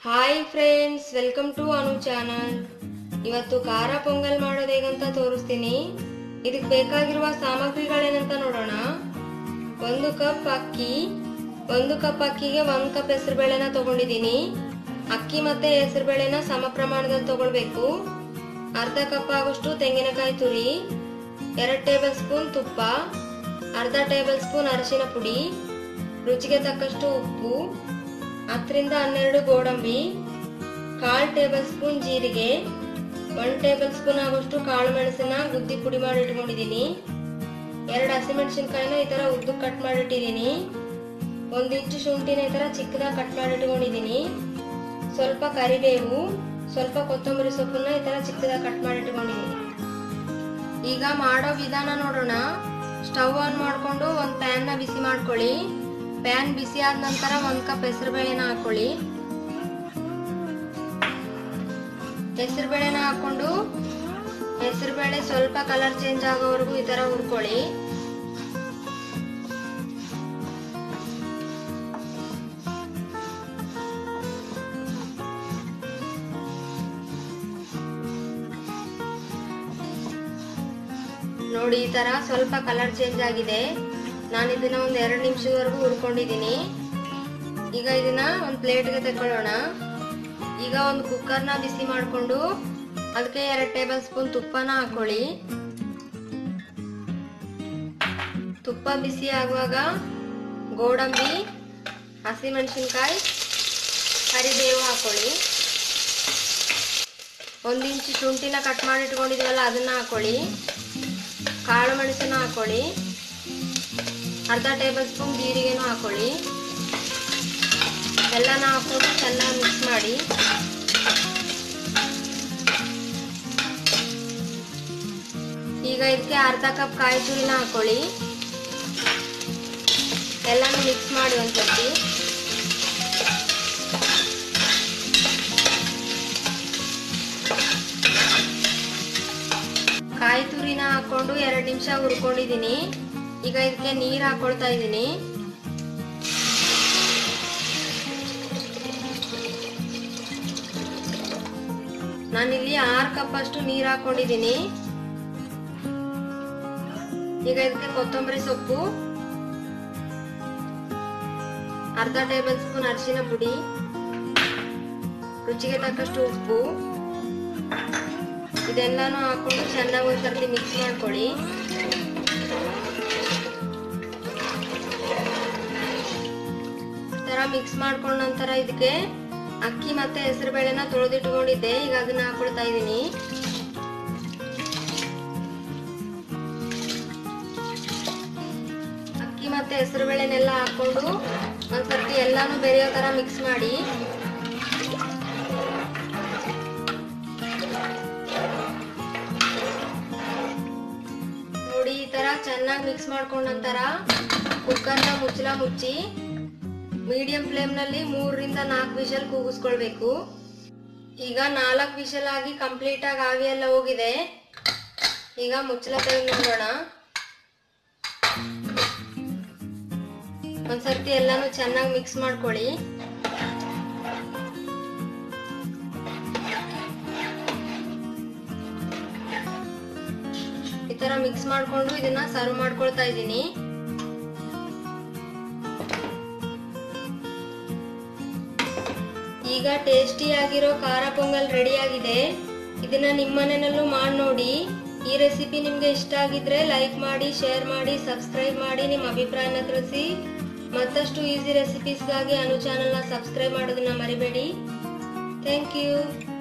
hi friends welcome to Anu channel ಇವತ್ತು ಖಾರ ಪೊಂಗಲ್ ಮಾಡೋದು ಹೇಗಂತ ತೋರಿಸ್ತೀನಿ ಇದಕ್ಕೆ ಬೇಕಾಗಿರುವ ಸಾಮಗ್ರಿಗಳೇನಂತ ನೋಡೋಣ ಒಂದು ಕಪ್ ಅಕ್ಕಿ ಒಂದು ಕಪ್ ಅಕ್ಕಿಗೆ ಒಂದು ಕಪ್ ಹೆಸರುಬೇಳೆನ ತಗೊಂಡಿದ್ದೀನಿ ಅಕ್ಕಿ ಮತ್ತೆ ಹೆಸರುಬೇಳೆನ ಸಮ ಪ್ರಮಾಣದಲ್ಲಿ ತಗೊಳ್ಬೇಕು ಅರ್ಧ ಕಪ್ ಆಗುಷ್ಟು ತೆಂಗಿನಕಾಯಿ ತುರಿ ಎರಡು ಟೇಬಲ್ ಸ್ಪೂನ್ ತುಪ್ಪ ಅರ್ಧ ಟೇಬಲ್ ಸ್ಪೂನ್ ಅರಿಶಿನ ಪುಡಿ ರುಚಿಗೆ ತಕ್ಕಷ್ಟು ಉಪ್ಪು ಹತ್ತರಿಂದ ಹನ್ನೆರಡು ಗೋಡಂಬಿ ಕಾಲ್ ಟೇಬಲ್ ಸ್ಪೂನ್ ಜೀರಿಗೆ ಒನ್ ಟೇಬಲ್ ಸ್ಪೂನ್ ಆಗುವಷ್ಟು ಕಾಳು ಮೆಣಸನ್ನ ಗುದ್ದಿ ಪುಡಿ ಮಾಡಿ ಇಟ್ಕೊಂಡಿದ್ದೀನಿ ಎರಡು ಹಸಿಮೆಣಸಿನ್ಕಾಯಿನ ಈ ತರ ಉದ್ದು ಕಟ್ ಮಾಡಿಟ್ಟಿದ್ದೀನಿ ಒಂದು ಇಂಚು ಶುಂಠಿನ ಈ ತರ ಚಿಕ್ಕದಾಗಿ ಕಟ್ ಮಾಡಿ ಇಟ್ಕೊಂಡಿದ್ದೀನಿ ಸ್ವಲ್ಪ ಕರಿಬೇವು ಸ್ವಲ್ಪ ಕೊತ್ತಂಬರಿ ಸೊಪ್ಪನ್ನ ಈ ತರ ಚಿಕ್ಕದಾಗಿ ಕಟ್ ಮಾಡಿ ಇಟ್ಕೊಂಡಿದ್ದೀನಿ ಈಗ ಮಾಡೋ ವಿಧಾನ ನೋಡೋಣ ಸ್ಟವ್ ಆನ್ ಮಾಡಿಕೊಂಡು ಒಂದು ಪ್ಯಾನ್ನ ಬಿಸಿ ಮಾಡ್ಕೊಳ್ಳಿ ಪ್ಯಾನ್ ಬಿಸಿ ಆದ ನಂತರ ಒಂದು ಕಪ್ ಹೆಸರುಬೇಳೆನ ಹಾಕೊಳ್ಳಿ ಹೆಸರುಬೇಳೆನ ಹಾಕೊಂಡು ಹೆಸರುಬೇಳೆ ಸ್ವಲ್ಪ ಕಲರ್ ಚೇಂಜ್ ಆಗೋವರೆಗೂ ಈ ತರ ಹುರ್ಕೊಳ್ಳಿ ನೋಡಿ ಈ ತರ ಸ್ವಲ್ಪ ಕಲರ್ ಚೇಂಜ್ ಆಗಿದೆ ನಾನು ಇದನ್ನ ಒಂದ್ ಎರಡು ನಿಮಿಷದವರೆಗೂ ಹುರ್ಕೊಂಡಿದ್ದೀನಿ ಈಗ ಇದನ್ನ ಒಂದು ಪ್ಲೇಟ್ಗೆ ತಕೊಳ್ಳೋಣ ಈಗ ಒಂದು ಕುಕ್ಕರ್ನ ಬಿಸಿ ಮಾಡಿಕೊಂಡು ಅದಕ್ಕೆ ಎರಡು ಟೇಬಲ್ ಸ್ಪೂನ್ ತುಪ್ಪನ ಹಾಕೊಳ್ಳಿ ತುಪ್ಪ ಬಿಸಿ ಆಗುವಾಗ ಗೋಡಂಬಿ ಹಸಿಮೆಣಸಿನ್ಕಾಯಿ ಕರಿಬೇವು ಹಾಕೊಳ್ಳಿ ಒಂದು ಇಂಚು ಶುಂಠಿನ ಕಟ್ ಮಾಡಿ ಇಟ್ಕೊಂಡಿದೀವಲ್ಲ ಅದನ್ನ ಹಾಕೊಳ್ಳಿ ಕಾಳು ಮೆಣಸನ್ನ ಹಾಕೊಳ್ಳಿ ಅರ್ಧ ಟೇಬಲ್ ಸ್ಪೂನ್ ಜೀರಿಗೆನೂ ಹಾಕೊಳ್ಳಿ ಎಲ್ಲನ ಹಾಕೊಂಡು ಚೆನ್ನಾಗಿ ಮಿಕ್ಸ್ ಮಾಡಿ ಈಗ ಇದಕ್ಕೆ ಅರ್ಧ ಕಪ್ ಕಾಯಿ ತುರಿನ ಹಾಕೊಳ್ಳಿ ಎಲ್ಲಾನು ಮಿಕ್ಸ್ ಮಾಡಿ ಒಂದ್ಸತಿ ಕಾಯಿ ತುರಿನ ಹಾಕೊಂಡು ಎರಡು ನಿಮಿಷ ಹುರ್ಕೊಂಡಿದ್ದೀನಿ ಈಗ ಇದಕ್ಕೆ ನೀರು ಹಾಕೊಳ್ತಾ ಇದ್ದೀನಿ ನಾನಿಲ್ಲಿ ಆರು ಕಪ್ ಅಷ್ಟು ನೀರು ಹಾಕೊಂಡಿದ್ದೀನಿ ಈಗ ಇದಕ್ಕೆ ಕೊತ್ತಂಬರಿ ಸೊಪ್ಪು ಅರ್ಧ ಟೇಬಲ್ ಸ್ಪೂನ್ ಅರಿಶಿನ ಪುಡಿ ರುಚಿಗೆ ತಕ್ಕಷ್ಟು ಉಪ್ಪು ಇದೆಲ್ಲಾನು ಹಾಕೊಂಡು ಚೆನ್ನಾಗಿ ಒಂದ್ಸರ್ತಿ ಮಿಕ್ಸ್ ಮಾಡ್ಕೊಳ್ಳಿ ತರ ಮಿಕ್ಸ್ ಮಾಡ್ಕೊಂಡ ನಂತರ ಇದಕ್ಕೆ ಅಕ್ಕಿ ಮತ್ತೆ ಹೆಸರು ಬೇಳೆನ ತೊಳೆದಿಟ್ಕೊಂಡಿದ್ದೆ ಈಗ ಅದನ್ನ ಹಾಕೊಳ್ತಾ ಇದ್ದೀನಿ ಅಕ್ಕಿ ಮತ್ತೆ ಹೆಸರು ಬೇಳೆನೆಲ್ಲ ಹಾಕೊಂಡು ಒಂದ್ಸರ್ತಿ ಎಲ್ಲಾನು ಬೆರೆಯೋ ತರ ಮಿಕ್ಸ್ ಮಾಡಿ ನೋಡಿ ಈ ತರ ಚೆನ್ನಾಗಿ ಮಿಕ್ಸ್ ಮಾಡ್ಕೊಂಡ ನಂತರ ಕುಕ್ಕರ್ನ ಮುಚ್ಚಲ ಮುಚ್ಚಿ ಮೀಡಿಯಂ ಫ್ಲೇಮ್ ನಲ್ಲಿ ಮೂರರಿಂದ ನಾಲ್ಕು ವಿಷಲ್ ಕೂಗಿಸ್ಕೊಳ್ಬೇಕು ಈಗ ನಾಲ್ಕು ವಿಷಲ್ ಆಗಿ ಕಂಪ್ಲೀಟ್ ಆಗಿ ಆವಿ ಎಲ್ಲ ಹೋಗಿದೆ ಈಗ ಮುಚ್ಚಲ ತೆಗೆದು ನೋಡೋಣ ಒಂದ್ಸರ್ತಿ ಎಲ್ಲಾನು ಚೆನ್ನಾಗಿ ಮಿಕ್ಸ್ ಮಾಡ್ಕೊಳ್ಳಿ ಈ ತರ ಮಿಕ್ಸ್ ಮಾಡ್ಕೊಂಡು ಇದನ್ನ ಸರ್ವ್ ಮಾಡ್ಕೊಳ್ತಾ ಇದ್ದೀನಿ ಈಗ ಟೇಸ್ಟಿ ಆಗಿರೋ ಖಾರ ಪೊಂಗಲ್ ರೆಡಿ ಆಗಿದೆ ಇದನ್ನ ನಿಮ್ಮ ಮನೆಯಲ್ಲೂ ಮಾಡಿ ನೋಡಿ ಈ ರೆಸಿಪಿ ನಿಮ್ಗೆ ಇಷ್ಟ ಆಗಿದ್ರೆ ಲೈಕ್ ಮಾಡಿ ಶೇರ್ ಮಾಡಿ ಸಬ್ಸ್ಕ್ರೈಬ್ ಮಾಡಿ ನಿಮ್ಮ ಅಭಿಪ್ರಾಯನ ತಿಳಿಸಿ ಮತ್ತಷ್ಟು ಈಸಿ ರೆಸಿಪೀಸ್ಗಾಗಿ ಅನು ಚಾನಲ್ನ ಸಬ್ಸ್ಕ್ರೈಬ್ ಮಾಡೋದನ್ನ ಮರಿಬೇಡಿ ಥ್ಯಾಂಕ್ ಯು